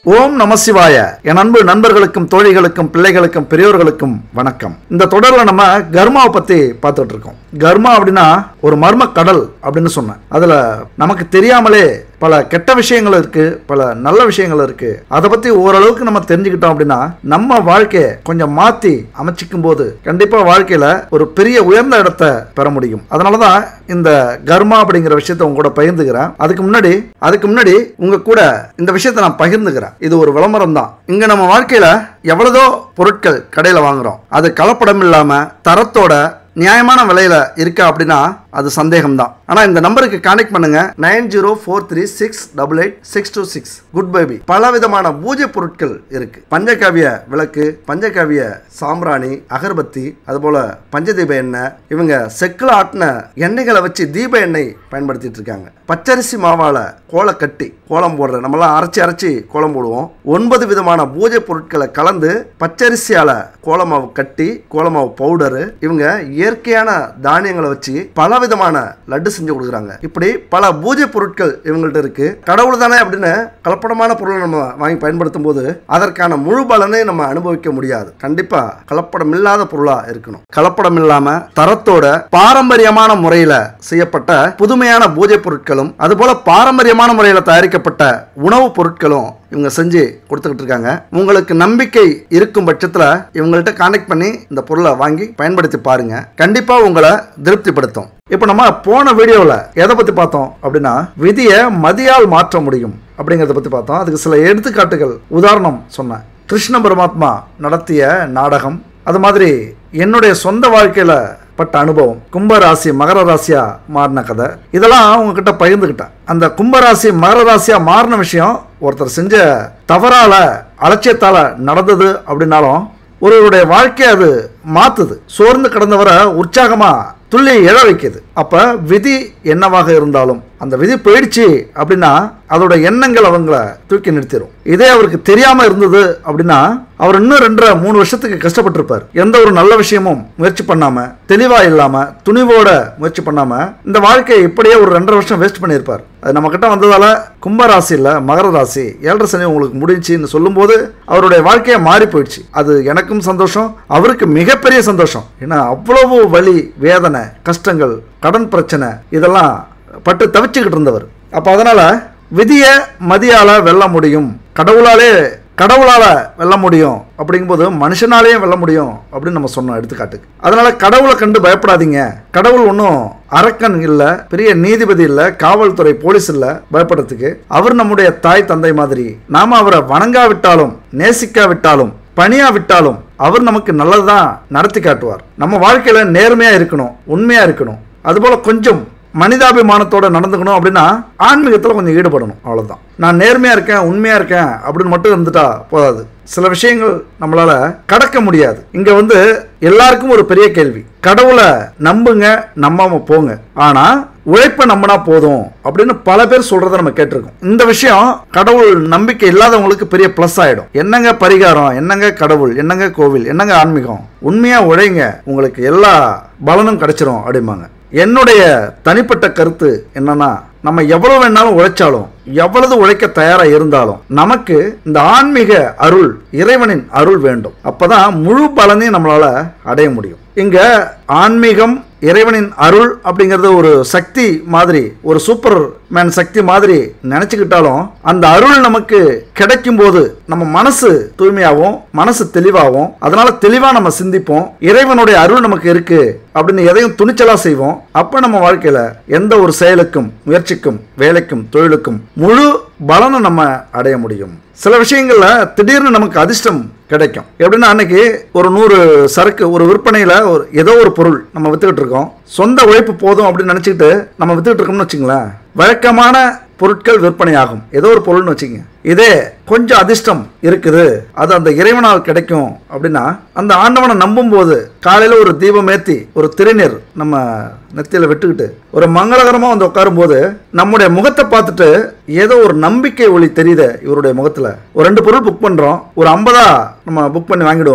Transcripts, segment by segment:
ஓம் நமசிவாய என் அன்பு நண்பர்களுக்கும் தோழிகளுக்கும் பிள்ளைகளுக்கும் பெரியோர்களுக்கும் வணக்கம் இந்த தொடர்ல நம்ம கர்மாவை பத்தி பார்த்துட்டு இருக்கோம் கர்மா அப்படின்னா ஒரு மர்ம கடல் அப்படின்னு சொன்னேன் அதுல நமக்கு தெரியாமலே பல கெட்ட விஷயங்கள் இருக்கு பல நல்ல விஷயங்கள் இருக்கு அதை பத்தி ஓரளவுக்கு நம்ம தெரிஞ்சுக்கிட்டோம் அப்படின்னா நம்ம வாழ்க்கையை கொஞ்சம் மாத்தி அமைச்சிக்கும் போது கண்டிப்பா வாழ்க்கையில ஒரு பெரிய உயர்ந்த இடத்தை பெற முடியும் அதனாலதான் இந்த கர்மா அப்படிங்கிற விஷயத்தை உங்க கூட பகிர்ந்துக்கிறேன் அதுக்கு முன்னாடி அதுக்கு முன்னாடி உங்க கூட இந்த விஷயத்தை நான் பகிர்ந்துக்கிறேன் இது ஒரு விளம்பரம் தான் இங்க நம்ம வாழ்க்கையில எவ்வளவோ பொருட்கள் கடையில வாங்குறோம் அது கலப்படம் இல்லாம தரத்தோட நியாயமான விலையில இருக்கா அப்படின்னா அது சந்தேகம் தான் ஆனா இந்த நம்பருக்கு கான்டெக்ட் பண்ணுங்க nine zero four three six double eight six two six good baby பல விதமான பூஜை பொருட்கள் இருக்கு பஞ்சகாவிய விளக்கு பஞ்சகாவிய சாம்பிராணி அகர்பத்தி அதுபோல பஞ்சதீப எண்ணெய் இவங்க செக்கில் ஆட்டின எண்ணெய்களை வச்சு தீப எண்ணெய் பயன்படுத்திட்டு இருக்காங்க பச்சரிசி மாவால கோலை கட்டி கோலம் போடுற நம்மலாம் அரைச்சி அரைச்சி கோலம் போடுவோம் ஒன்பது விதமான பூஜை பொருட்களை கலந்து பச்சரிசியால கோலமாவு கட்டி கோலமாவு பவுடரு இவங்க இயற்கையான தானியங்களை வச்சு பல விதமான லட்டு செஞ்சு கொடுக்குறாங்க இப்படி பல பூஜை பொருட்கள் இவங்கள்ட்ட இருக்கு கடவுள் தானே அப்படின்னு கலப்படமான பொருளை நம்ம வாங்கி பயன்படுத்தும் போது அதற்கான முழு பலனை நம்ம அனுபவிக்க முடியாது கண்டிப்பா கலப்படம் இல்லாத பொருளா இருக்கணும் கலப்படம் இல்லாம தரத்தோட பாரம்பரியமான முறையில செய்யப்பட்ட புதுமையான பூஜை பொருட்களும் அதுபோல பாரம்பரியமான முறையில் தயாரிக்கப்பட்ட உணவுப் பொருட்களும் இவங்க செஞ்சு கொடுத்துக்கிட்டு இருக்காங்க உங்களுக்கு நம்பிக்கை இருக்கும் பட்சத்தில் இவங்கள்ட்ட கான்டாக்ட் பண்ணி இந்த பொருளை வாங்கி பயன்படுத்தி பாருங்க கண்டிப்பா உங்களை திருப்திப்படுத்தும் இப்போ நம்ம போன வீடியோவில் எதை பற்றி பார்த்தோம் அப்படின்னா விதியை மதியால் மாற்ற முடியும் அப்படிங்கிறத பற்றி பார்த்தோம் அதுக்கு சில எடுத்துக்காட்டுகள் உதாரணம் சொன்னேன் கிருஷ்ண பரமாத்மா நடத்திய நாடகம் அது மாதிரி என்னுடைய சொந்த வாழ்க்கையில் பட்ட அனுபவம் கும்பராசி மகர ராசியா மாறின கதை இதெல்லாம் உங்ககிட்ட பகிர்ந்துக்கிட்டேன் அந்த கும்பராசி மகர ராசியா மாறின விஷயம் ஒருத்தர் செஞ்ச தவறால அலட்சியத்தால நடந்தது அப்படின்னாலும் ஒருவருடைய வாழ்க்கையை அது மாத்துது சோர்ந்து கிடந்தவரை உற்சாகமா துள்ளி எழ வைக்குது அப்ப விதி என்னவாக இருந்தாலும் அந்த விதி போயிடுச்சு அப்படின்னா அதோட எண்ணங்கள் அவங்கள தூக்கி நிறுத்திடும் இதே அவருக்கு தெரியாம இருந்தது அப்படின்னா அவர் இன்னும் ரெண்டரை மூணு வருஷத்துக்கு கஷ்டப்பட்டிருப்பார் எந்த ஒரு நல்ல விஷயமும் முயற்சி பண்ணாம தெளிவா இல்லாம துணிவோட முயற்சி பண்ணாம இந்த வாழ்க்கையை இப்படியே ஒரு ரெண்டரை வருஷம் வேஸ்ட் பண்ணியிருப்பார் அது நம்ம கிட்ட வந்ததால கும்பராசி இல்ல மகர ராசி ஏழரை சனி உங்களுக்கு முடிஞ்சுன்னு சொல்லும்போது அவருடைய வாழ்க்கையை மாறி போயிடுச்சு அது எனக்கும் சந்தோஷம் அவருக்கு மிகப்பெரிய சந்தோஷம் ஏன்னா அவ்வளவு வலி வேதனை கஷ்டங்கள் கடன் பிரச்சனை இதெல்லாம் பட்டு தவிச்சுக்கிட்டு இருந்தவர் அப்போ அதனால விதியை மதியால வெல்ல முடியும் கடவுளாலே கடவுளால வெல்ல முடியும் அப்படிங்கும்போது மனுஷனாலேயும் வெல்ல முடியும் அப்படின்னு நம்ம சொன்னோம் எடுத்துக்காட்டுக்கு அதனால கடவுளை கண்டு பயப்படாதீங்க கடவுள் ஒன்றும் அரக்கன் இல்லை பெரிய நீதிபதி இல்லை காவல்துறை போலீஸ் இல்லை பயப்படுறதுக்கு அவர் நம்முடைய தாய் தந்தை மாதிரி நாம அவரை வணங்காவிட்டாலும் நேசிக்காவிட்டாலும் பணியா விட்டாலும் அவர் நமக்கு நல்லதுதான் நடத்தி காட்டுவார் நம்ம வாழ்க்கையில நேர்மையா இருக்கணும் உண்மையா இருக்கணும் அதுபோல கொஞ்சம் மனிதாபிமானத்தோட நடந்துக்கணும் அப்படின்னா ஆன்மீகத்தில் கொஞ்சம் ஈடுபடணும் அவ்வளவுதான் நான் நேர்மையா இருக்கேன் உண்மையா இருக்கேன் அப்படின்னு மட்டும் இருந்துட்டா போதாது சில விஷயங்கள் நம்மளால கடக்க முடியாது இங்க வந்து எல்லாருக்கும் ஒரு பெரிய கேள்வி கடவுளை நம்புங்க நம்பாம போங்க ஆனா உழைப்பை நம்பினா போதும் அப்படின்னு பல பேர் சொல்றத நம்ம கேட்டிருக்கோம் இந்த விஷயம் கடவுள் நம்பிக்கை இல்லாதவங்களுக்கு பெரிய ப்ளஸ் ஆயிடும் என்னங்க பரிகாரம் என்னங்க கடவுள் என்னங்க கோவில் என்னங்க ஆன்மீகம் உண்மையா உழைங்க உங்களுக்கு எல்லா பலனும் கிடைச்சிரும் அப்படிம்பாங்க என்னுடைய தனிப்பட்ட கருத்து என்னன்னா நம்ம எவ்வளவு வேணாலும் உழைச்சாலும் எவ்வளவு உழைக்க தயாரா இருந்தாலும் நமக்கு இந்த ஆன்மீக அருள் இறைவனின் அருள் வேண்டும் அப்பதான் முழு பலனையும் நம்மளால அடைய முடியும் இங்க ஆன்மீகம் இறைவனின் அருள் அப்படிங்கிறது ஒரு சக்தி மாதிரி ஒரு சூப்பர் மேன் சக்தி மாதிரி நினைச்சுக்கிட்டாலும் அந்த அருள் நமக்கு கிடைக்கும் போது நம்ம மனசு தூய்மையாகவும் மனசு தெளிவாகவும் அதனால தெளிவா நம்ம சிந்திப்போம் இறைவனுடைய அருள் நமக்கு இருக்கு அப்படின்னு எதையும் துணிச்சலா செய்வோம் அப்ப நம்ம வாழ்க்கையில எந்த ஒரு செயலுக்கும் முயற்சிக்கும் வேலைக்கும் தொழிலுக்கும் முழு பலனை நம்ம அடைய முடியும் சில விஷயங்கள்ல திடீர்னு நமக்கு அதிர்ஷ்டம் கிடைக்கும் எப்படின்னா அன்னைக்கு ஒரு நூறு சரக்கு ஒரு விற்பனையில் ஒரு ஏதோ ஒரு பொருள் நம்ம வித்துக்கிட்டு இருக்கோம் சொந்த உழைப்பு போதும் அப்படின்னு நினச்சிக்கிட்டு நம்ம வித்துக்கிட்டு இருக்கோம்னு வச்சுங்களேன் வழக்கமான பொருட்கள் விற்பனையாகும் ஏதோ ஒரு பொருள்னு வச்சுங்க இதே கொஞ்சம் அதிர்ஷ்டம் இருக்குது அது அந்த இறைவனால் கிடைக்கும் அப்படின்னா அந்த ஆண்டவனை நம்பும் போது காலையில் ஒரு தீபம் ஏற்றி ஒரு திருநீர் நம்ம நெத்தியில் விட்டுக்கிட்டு ஒரு மங்களகரமாக வந்து உட்காரும்போது நம்முடைய முகத்தை பார்த்துட்டு ஏதோ ஒரு நம்பிக்கை ஒளி தெரியுது இவருடைய முகத்தில் ஒரு ரெண்டு பொருள் புக் பண்ணுறோம் ஒரு ஐம்பதா நம்ம புக் பண்ணி வாங்கிடுவோமே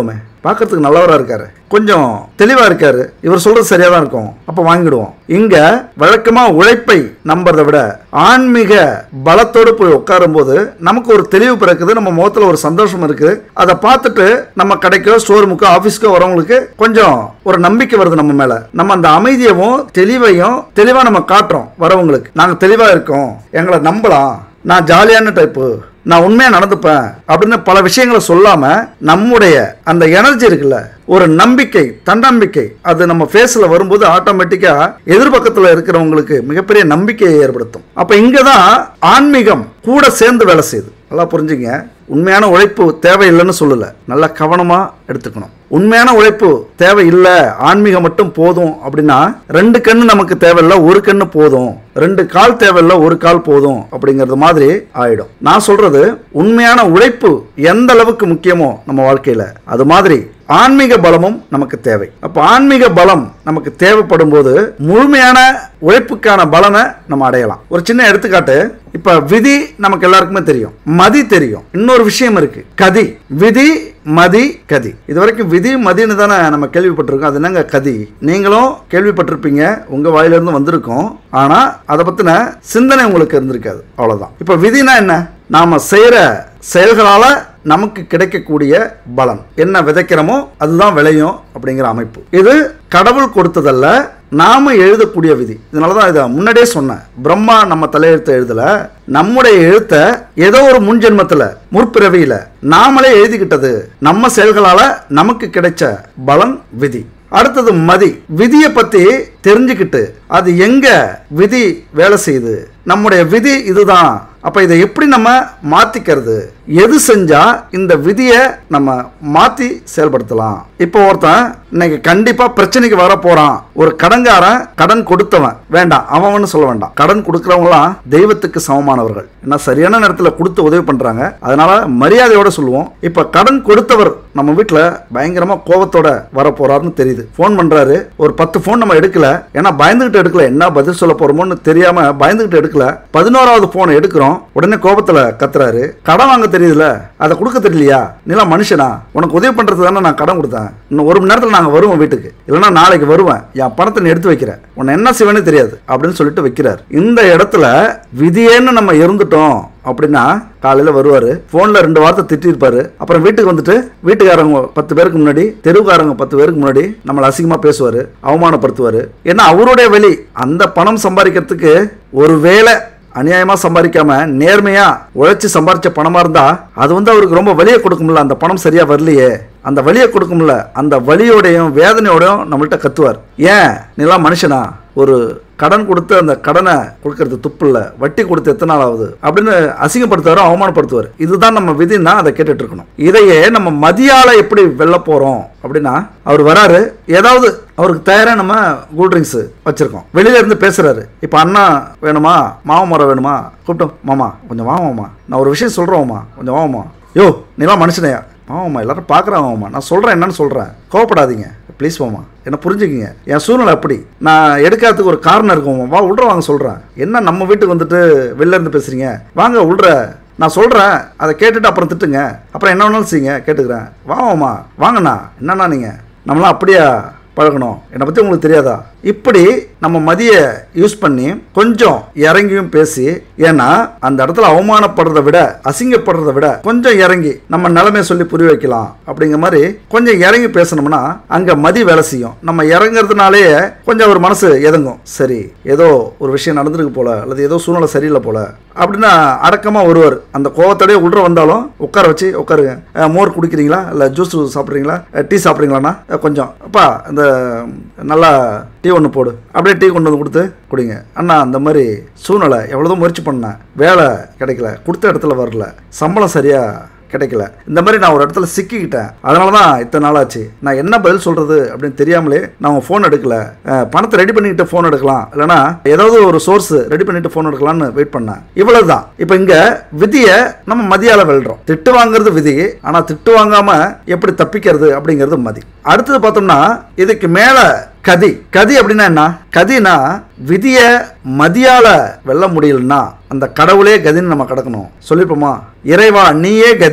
பார்க்கறதுக்கு நல்லவரா இருக்காரு கொஞ்சம் தெளிவா இருக்காரு இவர் சொல்றது சரியா தான் இருக்கும் அப்ப வாங்கிடுவோம் இங்க வழக்கமா உழைப்பை நம்புறதை விட ஆன்மீக பலத்தோடு போய் உட்காரும் போது நமக்கு ஒரு தெளிவு பிறக்குது நம்ம முகத்துல ஒரு சந்தோஷம் இருக்கு அதை பார்த்துட்டு நம்ம கடைக்கோ ஸ்டோரூமுக்கோ ஆபீஸ்க்கோ வரவங்களுக்கு கொஞ்சம் ஒரு நம்பிக்கை வருது நம்ம மேல நம்ம அந்த அமைதியவும் தெளிவையும் தெளிவா நம்ம காட்டுறோம் வரவங்களுக்கு நாங்க தெளிவா இருக்கோம் எங்களை நம்பலாம் நான் ஜாலியான டைப்பு நான் உண்மையா நடந்துப்பேன் அப்படின்னு பல விஷயங்களை சொல்லாம நம்முடைய அந்த எனர்ஜி இருக்குல்ல ஒரு நம்பிக்கை தன்னம்பிக்கை அது நம்ம ஃபேஸில் வரும்போது ஆட்டோமேட்டிக்கா எதிர்பக்கத்தில் இருக்கிறவங்களுக்கு மிகப்பெரிய நம்பிக்கையை ஏற்படுத்தும் அப்ப இங்க தான் ஆன்மீகம் கூட சேர்ந்து வேலை செய்யுது நல்லா புரிஞ்சுங்க உண்மையான உழைப்பு தேவையில்லைன்னு சொல்லல நல்லா கவனமா எடுத்துக்கணும் உண்மையான உழைப்பு தேவையில்லை ஆன்மீகம் மட்டும் போதும் அப்படின்னா ரெண்டு கண்ணு நமக்கு தேவையில்ல ஒரு கண்ணு போதும் ரெண்டு கால் தேவையில்ல ஒரு கால் போதும் அப்படிங்கிறது மாதிரி ஆயிடும் நான் சொல்றது உண்மையான உழைப்பு எந்த அளவுக்கு முக்கியமோ நம்ம வாழ்க்கையில அது மாதிரி ஆன்மீக பலமும் நமக்கு தேவை அப்ப ஆன்மீக பலம் நமக்கு தேவைப்படும் போது முழுமையான உழைப்புக்கான பலனை நம்ம அடையலாம் ஒரு சின்ன எடுத்துக்காட்டு இப்ப விதி நமக்கு எல்லாருக்குமே தெரியும் மதி தெரியும் இன்னொரு விஷயம் இருக்கு கதி விதி மதி கதி இது வரைக்கும் விதி மதின்னு தானே நம்ம கேள்விப்பட்டிருக்கோம் அது என்னங்க கதி நீங்களும் கேள்விப்பட்டிருப்பீங்க உங்க வாயிலிருந்து வந்திருக்கும் ஆனா அதை பத்தின சிந்தனை உங்களுக்கு இருந்திருக்காது அவ்வளவுதான் இப்ப விதினா என்ன நாம செய்யற செயல்களால நமக்கு கிடைக்கக்கூடிய பலன் என்ன விதைக்கிறோமோ அதுதான் விளையும் அப்படிங்கிற அமைப்பு இது கடவுள் கொடுத்ததல்ல நாம எழுதக்கூடிய விதி இதனால தான் இதை முன்னாடியே சொன்னேன் பிரம்மா நம்ம தலையெழுத்தை எழுதல நம்முடைய எழுத்தை ஏதோ ஒரு முன்ஜென்மத்தில் முற்பிறவியில நாமளே எழுதிக்கிட்டது நம்ம செயல்களால நமக்கு கிடைச்ச பலன் விதி அடுத்தது மதி விதியை பத்தி தெரிஞ்சுக்கிட்டு அது எங்க விதி வேலை செய்யுது நம்முடைய விதி இதுதான் அப்ப இதை எப்படி நம்ம மாத்திக்கிறது எது செஞ்சா இந்த விதியை நம்ம மாத்தி செயல்படுத்தலாம் இப்போ ஒருத்தன் இன்னைக்கு கண்டிப்பா பிரச்சனைக்கு வர போறான் ஒரு கடன்காரன் கடன் கொடுத்தவன் வேண்டாம் அவன் சொல்ல வேண்டாம் கடன் கொடுக்கறவங்களாம் தெய்வத்துக்கு சமமானவர்கள் ஏன்னா சரியான நேரத்தில் கொடுத்து உதவி பண்றாங்க அதனால மரியாதையோட சொல்லுவோம் இப்ப கடன் கொடுத்தவர் நம்ம வீட்டில் பயங்கரமா கோபத்தோட வர போறாருன்னு தெரியுது ஃபோன் பண்றாரு ஒரு பத்து ஃபோன் நம்ம எடுக்கல ஏன்னா பயந்துகிட்டு எடுக்கல என்ன பதில் சொல்ல போறோமோன்னு தெரியாம பயந்துகிட்டு எடுக்கல பதினோராவது போனை எடுக்கிறோம் உடனே கோபத்துல கத்துறாரு கடன் வாங்க தெரியுதுல அதை கொடுக்க தெரியலையா நீலா மனுஷனா உனக்கு உதவி பண்றது தானே நான் கடன் கொடுத்தேன் இன்னும் ஒரு மணி நேரத்தில் நாங்கள் வருவோம் வீட்டுக்கு இல்லைன்னா நாளைக்கு வருவேன் என் பணத்தை நீ எடுத்து வைக்கிறேன் உன்னை என்ன செய்வேன்னு தெரியாது அப்படின்னு சொல்லிட்டு வைக்கிறார் இந்த இடத்துல விதியேன்னு நம்ம இருந்துட்டோம் அப்படின்னா காலையில் வருவார் ஃபோனில் ரெண்டு வார்த்தை திட்டிருப்பாரு அப்புறம் வீட்டுக்கு வந்துட்டு வீட்டுக்காரங்க பத்து பேருக்கு முன்னாடி தெருவுக்காரங்க பத்து பேருக்கு முன்னாடி நம்மளை அசிங்கமாக பேசுவார் அவமானப்படுத்துவார் ஏன்னா அவருடைய வெளி அந்த பணம் சம்பாதிக்கிறதுக்கு ஒரு வேலை அநியாயமா சம்பாதிக்காம நேர்மையா உழைச்சி சம்பாரிச்ச பணமா இருந்தா அது வந்து அவருக்கு ரொம்ப வலியை கொடுக்கும்ல அந்த பணம் சரியா வரலையே அந்த வலியை கொடுக்கும்ல அந்த வலியோடையும் வேதனையோடையும் நம்மள்ட்ட கத்துவார் ஏன் நீலாம் மனுஷனா ஒரு கடன் கொடுத்து அந்த கடனை கொடுக்கறது துப்பு இல்லை வட்டி கொடுத்து எத்தனை நாள் ஆகுது அப்படின்னு அசிங்கப்படுத்துவார் அவமானப்படுத்துவார் இதுதான் நம்ம விதின்னா அதை கேட்டுட்டு இருக்கணும் இதையே நம்ம மதியால எப்படி வெல்ல போறோம் அப்படின்னா அவர் வராரு ஏதாவது அவருக்கு தயாரா நம்ம கூல் ட்ரிங்க்ஸ் வச்சிருக்கோம் வெளியில இருந்து பேசுறாரு இப்போ அண்ணா வேணுமா மாமா மரம் வேணுமா கூப்பிட்டோம் மாமா கொஞ்சம் வா மாமா நான் ஒரு விஷயம் சொல்றோம்மா கொஞ்சம் வாமா யோ நீலாம் மனுஷனையா ஆமாம்மா எல்லாரும் பார்க்குறாங்கம்மா நான் சொல்கிறேன் என்னன்னு சொல்கிறேன் கோவப்படாதீங்க ப்ளீஸ் மாமா என்ன புரிஞ்சுக்கிங்க என் சூழ்நிலை அப்படி நான் எடுக்காததுக்கு ஒரு காரணம் இருக்கும்மா வா உள்ற வாங்க சொல்கிறேன் என்ன நம்ம வீட்டுக்கு வந்துட்டு வெளில இருந்து பேசுகிறீங்க வாங்க உள்ற நான் சொல்கிறேன் அதை கேட்டுட்டு அப்புறம் திட்டுங்க அப்புறம் என்ன வேணாலும் செய்யுங்க கேட்டுக்கிறேன் வாங்கம்மா வாங்கண்ணா என்னண்ணா நீங்கள் நம்மளாம் அப்படியா பழகணும் என்னை பற்றி உங்களுக்கு தெரியாதா இப்படி நம்ம மதிய யூஸ் பண்ணி கொஞ்சம் இறங்கியும் பேசி ஏன்னா அந்த இடத்துல அவமானப்படுறதை விட அசிங்கப்படுறதை விட கொஞ்சம் இறங்கி நம்ம நிலைமையை சொல்லி புரிய வைக்கலாம் அப்படிங்கிற மாதிரி கொஞ்சம் இறங்கி பேசணும்னா அங்க மதி வேலை செய்யும் நம்ம இறங்குறதுனாலே கொஞ்சம் ஒரு மனசு எதங்கும் சரி ஏதோ ஒரு விஷயம் நடந்திருக்கு போல அல்லது ஏதோ சூழ்நிலை சரியில்லை போல அப்படின்னா அடக்கமா ஒருவர் அந்த கோவத்தோடய உள்ள வந்தாலும் உட்கார வச்சு உட்காருங்க அஹ், மோர் குடிக்கிறீங்களா இல்லை ஜூஸ் சாப்பிட்றீங்களா டீ சாப்பிட்றீங்களாண்ணா அஹ், கொஞ்சம் அப்பா இந்த நல்லா டீ ஒன்று போடு அப்படியே டீ கொண்டு வந்து கொடுத்து குடிங்க அண்ணா அந்த மாதிரி சூழ்நிலை எவ்வளோதோ முயற்சி பண்ணேன் வேலை கிடைக்கல கொடுத்த இடத்துல வரல சம்பளம் சரியா கிடைக்கல இந்த மாதிரி நான் ஒரு இடத்துல சிக்கிக்கிட்டேன் அதனால தான் இத்தனை நாள் ஆச்சு நான் என்ன பதில் சொல்றது அப்படின்னு தெரியாமலே நான் உங்க ஃபோன் எடுக்கல அஹ், பணத்தை ரெடி பண்ணிட்டு ஃபோன் எடுக்கலாம் இல்லைனா ஏதாவது ஒரு சோர்ஸ் ரெடி பண்ணிட்டு ஃபோன் எடுக்கலாம்னு வெயிட் பண்ணேன் இவ்வளவுதான் இப்போ இங்க விதியை நம்ம மதியால வெல்றோம் திட்டு வாங்குறது விதி ஆனா திட்டு வாங்காம எப்படி தப்பிக்கிறது அப்படிங்கிறது மதி அடுத்தது பார்த்தோம்னா இதுக்கு மேல கதி கதி அப்படின்னா என்ன கதினா விதிய மதியால வெல்ல முடியலன்னா அந்த கடவுளே கதின்னு நம்ம கிடக்கணும் சொல்லிருப்போமா இறைவா நீயே கதி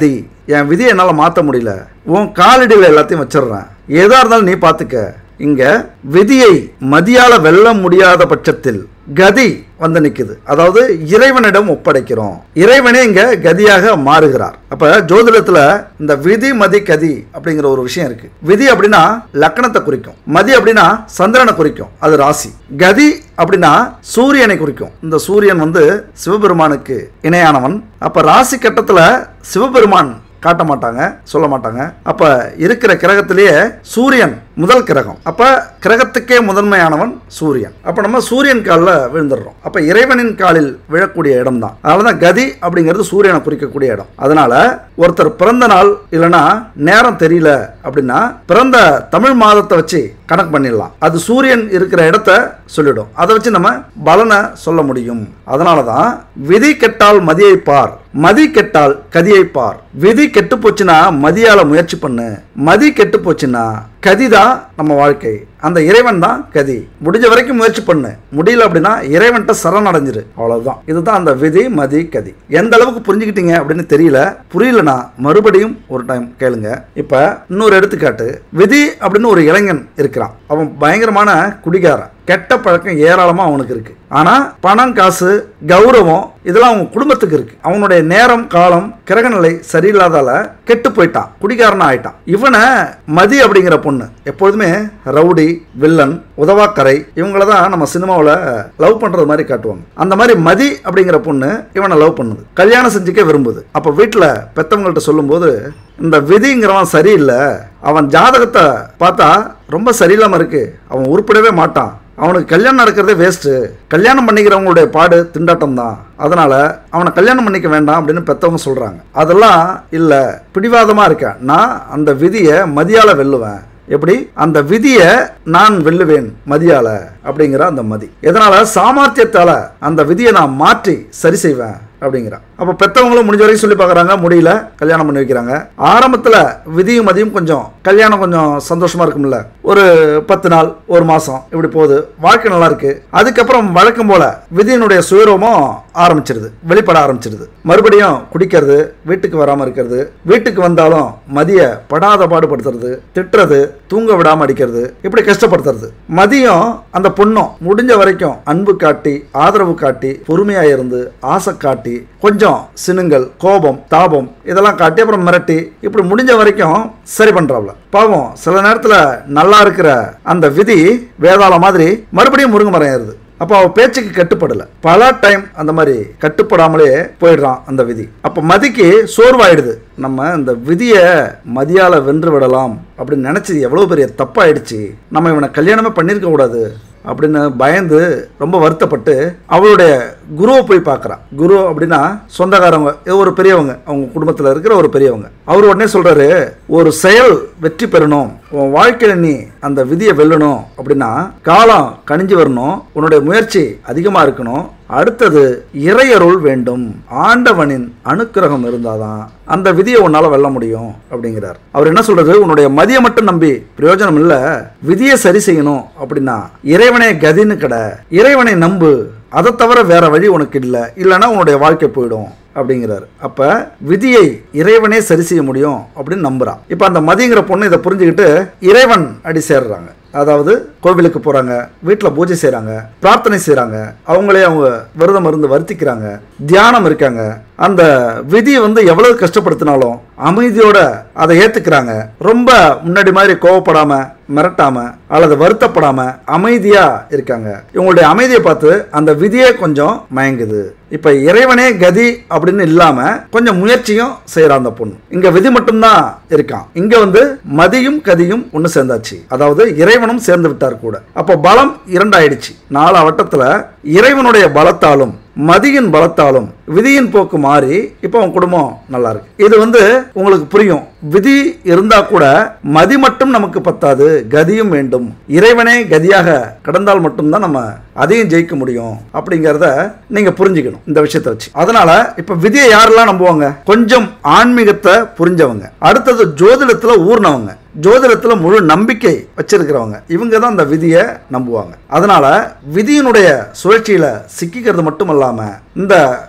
என் விதியை என்னால் மாற்ற முடியல உன் காலடியில் எல்லாத்தையும் வச்சிடுறேன் எதா இருந்தாலும் நீ பார்த்துக்க இங்க விதியை மதியால வெல்ல முடியாத பட்சத்தில் கதி வந்து நிக்குது அதாவது இறைவனிடம் ஒப்படைக்கிறோம் இறைவனே இங்க கதியாக மாறுகிறார் அப்ப ஜோதிடத்துல இந்த விதி மதி கதி அப்படிங்கிற ஒரு விஷயம் இருக்கு விதி அப்படின்னா லக்கணத்தை குறிக்கும் மதி அப்படின்னா சந்திரனை குறிக்கும் அது ராசி கதி அப்படின்னா சூரியனை குறிக்கும் இந்த சூரியன் வந்து சிவபெருமானுக்கு இணையானவன் அப்ப ராசி கட்டத்துல சிவபெருமான் காட்ட மாட்டாங்க சொல்ல மாட்டாங்க அப்ப இருக்கிற கிரகத்திலேயே சூரியன் முதல் கிரகம் அப்ப கிரகத்துக்கே முதன்மையானவன் சூரியன் அப்ப நம்ம சூரியன் காலில் விழுந்துடுறோம் அப்ப இறைவனின் காலில் விழக்கூடிய இடம் தான் அதனாலதான் கதி அப்படிங்கிறது சூரியனை குறிக்கக்கூடிய இடம் அதனால ஒருத்தர் பிறந்த நாள் இல்லைன்னா நேரம் தெரியல அப்படின்னா பிறந்த தமிழ் மாதத்தை வச்சு கணக்கு பண்ணிடலாம் அது சூரியன் இருக்கிற இடத்த சொல்லிடும் அதை வச்சு நம்ம பலனை சொல்ல முடியும் அதனால தான் விதி கெட்டால் மதியை பார் மதி கெட்டால் கதியை பார் விதி கெட்டு போச்சுன்னா மதியால முயற்சி பண்ணு மதி கெட்டு போச்சுன்னா கதி தான் நம்ம வாழ்க்கை அந்த இறைவன் தான் கதி முடிஞ்ச வரைக்கும் முயற்சி பண்ணு முடியல அப்படின்னா இறைவன்கிட்ட சரணடைஞ்சிரு அவ்வளவுதான் இதுதான் அந்த விதி மதி கதி எந்த அளவுக்கு புரிஞ்சுக்கிட்டீங்க அப்படின்னு தெரியல புரியலனா மறுபடியும் ஒரு டைம் கேளுங்க இப்ப இன்னொரு எடுத்துக்காட்டு விதி அப்படின்னு ஒரு இளைஞன் இருக்கிறான் அவன் பயங்கரமான குடிகாரன் கெட்ட பழக்கம் ஏராளமா அவனுக்கு இருக்கு ஆனா பணம் காசு கௌரவம் இதெல்லாம் அவங்க குடும்பத்துக்கு இருக்கு அவனுடைய நேரம் காலம் கிரகநிலை சரியில்லாதால கெட்டு போயிட்டான் குடிகாரனா ஆயிட்டான் இவனை மதி அப்படிங்கிற பொண்ணு எப்பொழுதுமே ரவுடி வில்லன் உதவாக்கரை இவங்கள தான் நம்ம சினிமாவில் லவ் பண்றது மாதிரி காட்டுவாங்க அந்த மாதிரி மதி அப்படிங்கிற பொண்ணு இவனை லவ் பண்ணுது கல்யாணம் செஞ்சுக்க விரும்புது அப்போ வீட்டில் பெத்தவங்கள்ட்ட சொல்லும்போது இந்த விதிங்கிறவன் சரியில்லை அவன் ஜாதகத்தை பார்த்தா ரொம்ப சரியில்லாம இருக்கு அவன் உருப்படவே மாட்டான் அவனுக்கு கல்யாணம் நடக்கிறதே வேஸ்ட்டு கல்யாணம் பண்ணிக்கிறவங்களுடைய பாடு திண்டாட்டம் தான் அதனால அவனை கல்யாணம் பண்ணிக்க வேண்டாம் அப்படின்னு பெத்தவங்க சொல்றாங்க அதெல்லாம் இல்லை பிடிவாதமாக இருக்கேன் நான் அந்த விதியை மதியால வெல்லுவேன் எப்படி அந்த விதியை நான் வெல்லுவேன் மதியால அப்படிங்கிற அந்த மதி எதனால சாமர்த்தியத்தால அந்த விதியை நான் மாற்றி சரி செய்வேன் அப்படிங்கிறான் அப்போ பெத்தவங்களும் முடிஞ்ச வரைக்கும் சொல்லி பார்க்குறாங்க முடியல கல்யாணம் பண்ணி வைக்கிறாங்க ஆரம்பத்தில் விதியும் மதியும் கொஞ்சம் கல்யாணம் கொஞ்சம் சந்தோஷமா இருக்கும்ல ஒரு பத்து நாள் ஒரு மாதம் இப்படி போகுது வாழ்க்கை நல்லா இருக்கு அதுக்கப்புறம் வழக்கம் போல விதியினுடைய சுயரூபம் ஆரம்பிச்சிருது வெளிப்பட ஆரம்பிச்சிருது மறுபடியும் குடிக்கிறது வீட்டுக்கு வராமல் இருக்கிறது வீட்டுக்கு வந்தாலும் மதிய படாத பாடுபடுத்துறது திட்டுறது தூங்க விடாம அடிக்கிறது இப்படி கஷ்டப்படுத்துறது மதியம் அந்த பொண்ணும் முடிஞ்ச வரைக்கும் அன்பு காட்டி ஆதரவு காட்டி பொறுமையா இருந்து ஆசை காட்டி கொஞ்சம் சினுங்கள் கோபம் தாபம் இதெல்லாம் காட்டி அப்புறம் மிரட்டி இப்படி முடிஞ்ச வரைக்கும் சரி பண்றாப்ல பாவம் சில நேரத்துல நல்லா இருக்கிற அந்த விதி வேதாள மாதிரி மறுபடியும் முருங்கை மரம் ஏறுது அப்போ அவ பேச்சுக்கு கட்டுப்படல பல டைம் அந்த மாதிரி கட்டுப்படாமலே போயிடுறான் அந்த விதி அப்போ மதிக்கு சோர்வாயிடுது நம்ம இந்த விதியை மதியால வென்று விடலாம் அப்படின்னு நினைச்சது எவ்வளவு பெரிய தப்பாயிடுச்சு நம்ம இவனை கல்யாணமே பண்ணியிருக்க கூடாது அப்படின்னு பயந்து ரொம்ப வருத்தப்பட்டு அவளுடைய குருவை போய் பார்க்குறான் குரு அப்படின்னா சொந்தக்காரவங்க ஏதோ ஒரு பெரியவங்க அவங்க குடும்பத்தில் இருக்கிற ஒரு பெரியவங்க அவர் உடனே சொல்றாரு ஒரு செயல் வெற்றி பெறணும் உன் வாழ்க்கையில் நீ அந்த விதியை வெல்லணும் அப்படின்னா காலம் கணிஞ்சு வரணும் உன்னுடைய முயற்சி அதிகமாக இருக்கணும் அடுத்தது இறையருள் வேண்டும் ஆண்டவனின் அனுக்கிரகம் இருந்தாதான் அந்த விதியை உன்னால வெல்ல முடியும் அப்படிங்கிறார் அவர் என்ன சொல்றது உன்னுடைய மதியை மட்டும் நம்பி பிரயோஜனம் இல்ல விதியை சரி செய்யணும் அப்படின்னா இறைவனே கதின்னு கடை இறைவனை நம்பு அதை தவிர வேற வழி உனக்கு இல்லை இல்லைன்னா உன்னுடைய வாழ்க்கை போயிடும் அப்படிங்கிறாரு அப்ப விதியை இறைவனே சரி செய்ய முடியும் அப்படின்னு நம்புறான் இப்ப அந்த மதிங்கிற பொண்ணு இதை புரிஞ்சுக்கிட்டு இறைவன் அடி சேர்றாங்க அதாவது கோவிலுக்கு போறாங்க வீட்டில் பூஜை செய்றாங்க பிரார்த்தனை செய்றாங்க அவங்களே அவங்க விரதம் இருந்து வருத்திக்கிறாங்க தியானம் இருக்காங்க அந்த விதியை வந்து எவ்வளவு கஷ்டப்படுத்தினாலும் அமைதியோட அதை ஏத்துக்கிறாங்க ரொம்ப முன்னாடி மாதிரி கோவப்படாம மிரட்டாம அல்லது வருத்தப்படாம அமைதியா இருக்காங்க இவங்களுடைய அமைதியை பார்த்து அந்த விதியே கொஞ்சம் மயங்குது இப்ப இறைவனே கதி அப்படின்னு இல்லாம கொஞ்சம் முயற்சியும் செய்யறான் அந்த பொண்ணு இங்க விதி மட்டும்தான் இருக்கான் இங்க வந்து மதியும் கதியும் ஒண்ணு சேர்ந்தாச்சு அதாவது இறைவனும் சேர்ந்து விட்டார் கூட அப்போ பலம் இரண்டாயிடுச்சு நாலு வட்டத்துல இறைவனுடைய பலத்தாலும் மதியின் பலத்தாலும் விதியின் போக்கு மாறி இப்போ உன் குடும்பம் நல்லா இருக்கு இது வந்து உங்களுக்கு புரியும் விதி இருந்தா கூட மதி மட்டும் நமக்கு பத்தாது கதியும் வேண்டும் இறைவனே கதியாக கடந்தால் மட்டும்தான் நம்ம அதையும் ஜெயிக்க முடியும் அப்படிங்கிறத நீங்க புரிஞ்சுக்கணும் இந்த விஷயத்தை வச்சு அதனால இப்ப விதியை யாரெல்லாம் நம்புவாங்க கொஞ்சம் ஆன்மீகத்தை புரிஞ்சவங்க அடுத்தது ஜோதிடத்துல ஊர்னவங்க ஜோதிடத்துல முழு நம்பிக்கை வச்சிருக்கிறவங்க இவங்க தான் இந்த விதியை நம்புவாங்க அதனால விதியினுடைய சுழற்சியில சிக்கிக்கிறது மட்டும் இல்லாம இந்த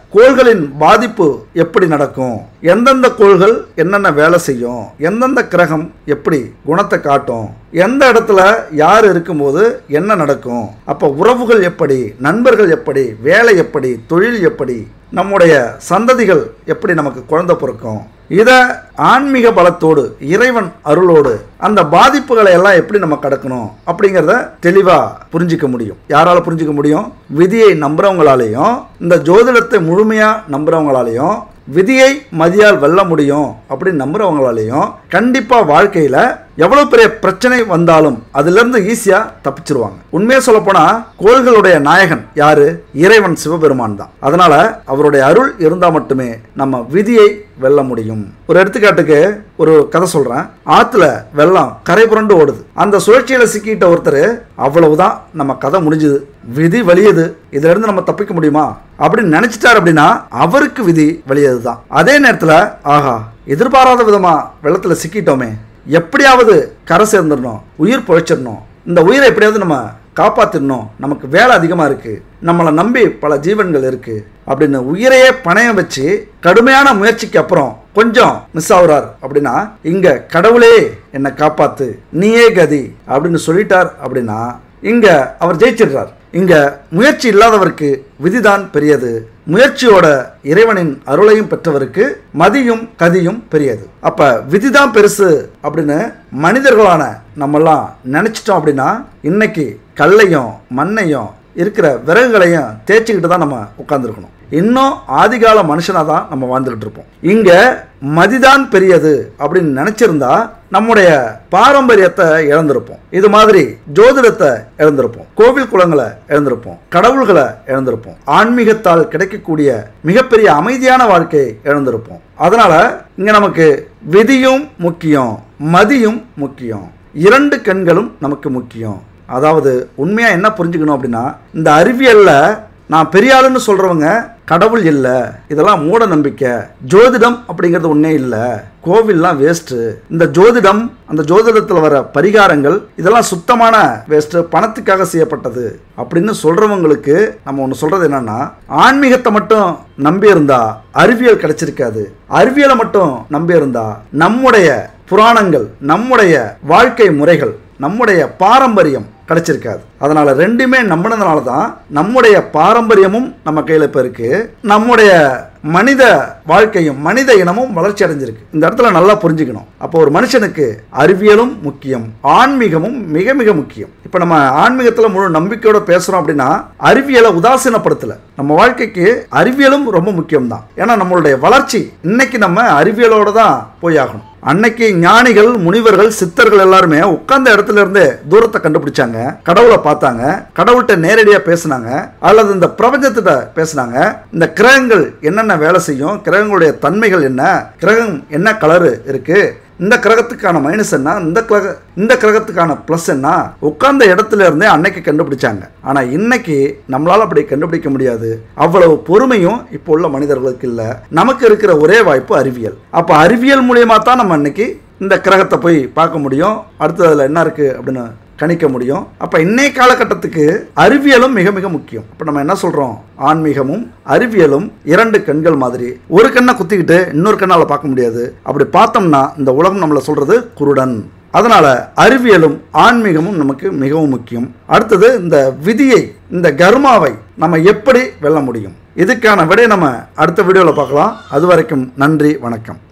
கோள்களின் பாதிப்பு எப்படி நடக்கும் எந்தெந்த கோள்கள் என்னென்ன வேலை செய்யும் எந்தெந்த கிரகம் எப்படி குணத்தை காட்டும் எந்த இடத்துல யார் இருக்கும்போது என்ன நடக்கும் அப்போ உறவுகள் எப்படி நண்பர்கள் எப்படி வேலை எப்படி தொழில் எப்படி நம்முடைய சந்ததிகள் எப்படி நமக்கு குழந்தை பிறக்கும் இதை ஆன்மீக பலத்தோடு இறைவன் அருளோடு அந்த பாதிப்புகளை எல்லாம் எப்படி நம்ம கடக்கணும் அப்படிங்கிறத தெளிவாக புரிஞ்சிக்க முடியும் யாரால புரிஞ்சிக்க முடியும் விதியை நம்புறவங்களாலேயும் இந்த ஜோதிடத்தை முழுமையாக நம்புறவங்களாலேயும் விதியை மதியால் வெல்ல முடியும் அப்படின்னு நம்புறவங்களாலேயும் கண்டிப்பாக வாழ்க்கையில் எவ்வளோ பெரிய பிரச்சனை வந்தாலும் அதிலிருந்து ஈஸியாக தப்பிச்சிருவாங்க உண்மையாக சொல்லப்போனால் கோள்களுடைய நாயகன் யாரு இறைவன் சிவபெருமான் தான் அதனால அவருடைய அருள் இருந்தால் மட்டுமே நம்ம விதியை வெல்ல முடியும் ஒரு எடுத்துக்காட்டுக்கு ஒரு கதை சொல்கிறேன் ஆற்றுல வெள்ளம் கரை புரண்டு ஓடுது அந்த சுழற்சியில் சிக்கிட்ட ஒருத்தர் அவ்வளவுதான் நம்ம கதை முடிஞ்சுது விதி வலியுது இதுல இருந்து நம்ம தப்பிக்க முடியுமா அப்படின்னு நினைச்சிட்டார் அப்படின்னா அவருக்கு விதி வலியது தான் அதே நேரத்தில் ஆஹா எதிர்பாராத விதமா வெள்ளத்துல சிக்கிட்டோமே எப்படியாவது கரை சேர்ந்துடணும் உயிர் பிழைச்சிடணும் இந்த உயிரை எப்படியாவது நம்ம காப்பாத்திடணும் நமக்கு வேலை அதிகமாக இருக்குது நம்மளை நம்பி பல ஜீவன்கள் இருக்குது அப்படின்னு உயிரையே பணயம் வச்சு கடுமையான முயற்சிக்கு அப்புறம் கொஞ்சம் மிஸ் ஆகுறார் அப்படின்னா இங்க கடவுளே என்னை காப்பாத்து நீயே கதி அப்படின்னு சொல்லிட்டார் அப்படின்னா இங்க அவர் ஜெயிச்சிடுறார் இங்க முயற்சி இல்லாதவருக்கு விதிதான் பெரியது முயற்சியோட இறைவனின் அருளையும் பெற்றவருக்கு மதியும் கதியும் பெரியது அப்ப விதிதான் பெருசு அப்படின்னு மனிதர்களான நம்மெல்லாம் நினைச்சிட்டோம் அப்படின்னா இன்னைக்கு கல்லையும் மண்ணையும் இருக்கிற விறகுகளையும் தேய்ச்சிக்கிட்டு தான் நம்ம உட்காந்துருக்கணும் இன்னும் ஆதிகால மனுஷனாக தான் நம்ம வாழ்ந்துகிட்டு இருப்போம் இங்க மதிதான் பெரியது அப்படின்னு நினைச்சிருந்தா நம்முடைய பாரம்பரியத்தை இழந்திருப்போம் இது மாதிரி ஜோதிடத்தை இழந்திருப்போம் கோவில் குளங்களை இழந்திருப்போம் கடவுள்களை இழந்திருப்போம் ஆன்மீகத்தால் கிடைக்கக்கூடிய மிகப்பெரிய அமைதியான வாழ்க்கையை இழந்திருப்போம் அதனால இங்க நமக்கு விதியும் முக்கியம் மதியும் முக்கியம் இரண்டு கண்களும் நமக்கு முக்கியம் அதாவது உண்மையா என்ன புரிஞ்சுக்கணும் அப்படின்னா இந்த அறிவியல்ல நான் பெரிய ஆளுன்னு சொல்றவங்க கடவுள் இல்லை இதெல்லாம் மூட நம்பிக்கை ஜோதிடம் அப்படிங்கிறது ஒன்றே இல்லை கோவில்லாம் வேஸ்ட்டு இந்த ஜோதிடம் அந்த ஜோதிடத்தில் வர பரிகாரங்கள் இதெல்லாம் சுத்தமான வேஸ்ட்டு பணத்துக்காக செய்யப்பட்டது அப்படின்னு சொல்றவங்களுக்கு நம்ம ஒன்று சொல்றது என்னன்னா ஆன்மீகத்தை மட்டும் நம்பி இருந்தா அறிவியல் கிடைச்சிருக்காது அறிவியலை மட்டும் நம்பி இருந்தா நம்முடைய புராணங்கள் நம்முடைய வாழ்க்கை முறைகள் நம்முடைய பாரம்பரியம் கிடைச்சிருக்காது அதனால ரெண்டுமே நம்பினதுனால தான் நம்முடைய பாரம்பரியமும் நம்ம கையில் இப்போ இருக்கு நம்முடைய மனித வாழ்க்கையும் மனித இனமும் வளர்ச்சி அடைஞ்சிருக்கு இந்த இடத்துல நல்லா புரிஞ்சுக்கணும் அப்போ ஒரு மனுஷனுக்கு அறிவியலும் முக்கியம் ஆன்மீகமும் மிக மிக முக்கியம் இப்போ நம்ம ஆன்மீகத்தில் முழு நம்பிக்கையோட பேசுகிறோம் அப்படின்னா அறிவியலை உதாசீனப்படுத்தல நம்ம வாழ்க்கைக்கு அறிவியலும் ரொம்ப முக்கியம் தான் ஏன்னா நம்மளுடைய வளர்ச்சி இன்னைக்கு நம்ம அறிவியலோட தான் போய் ஆகணும் அன்னைக்கு ஞானிகள் முனிவர்கள் சித்தர்கள் எல்லாருமே உட்கார்ந்த இடத்துல இருந்து தூரத்தை கண்டுபிடிச்சாங்க கடவுளை பார்த்தாங்க கடவுள்கிட்ட நேரடியாக பேசினாங்க அல்லது இந்த பிரபஞ்சத்திட்ட பேசினாங்க இந்த கிரகங்கள் என்னென்ன வேலை செய்யும் கிரகங்களுடைய தன்மைகள் என்ன கிரகம் என்ன கலரு இருக்கு இந்த கிரகத்துக்கான மைனஸ் என்ன இந்த கிரக இந்த கிரகத்துக்கான ப்ளஸ் என்ன உட்கார்ந்த இடத்துல இருந்தே அன்னைக்கு கண்டுபிடிச்சாங்க ஆனால் இன்னைக்கு நம்மளால் அப்படி கண்டுபிடிக்க முடியாது அவ்வளவு பொறுமையும் இப்போ உள்ள மனிதர்களுக்கு இல்லை நமக்கு இருக்கிற ஒரே வாய்ப்பு அறிவியல் அப்போ அறிவியல் மூலியமாக தான் நம்ம இன்னைக்கு இந்த கிரகத்தை போய் பார்க்க முடியும் அடுத்தது அதில் என்ன இருக்குது அப்படின்னு கணிக்க முடியும் அப்போ இன்னைய காலகட்டத்துக்கு அறிவியலும் மிக மிக முக்கியம் இப்போ நம்ம என்ன சொல்கிறோம் ஆன்மீகமும் அறிவியலும் இரண்டு கண்கள் மாதிரி ஒரு கண்ணை குத்திக்கிட்டு இன்னொரு கண்ணால் பார்க்க முடியாது அப்படி பார்த்தோம்னா இந்த உலகம் நம்மளை சொல்கிறது குருடன் அதனால அறிவியலும் ஆன்மீகமும் நமக்கு மிகவும் முக்கியம் அடுத்தது இந்த விதியை இந்த கர்மாவை நம்ம எப்படி வெல்ல முடியும் இதுக்கான விடையை நம்ம அடுத்த வீடியோவில் பார்க்கலாம் அது வரைக்கும் நன்றி வணக்கம்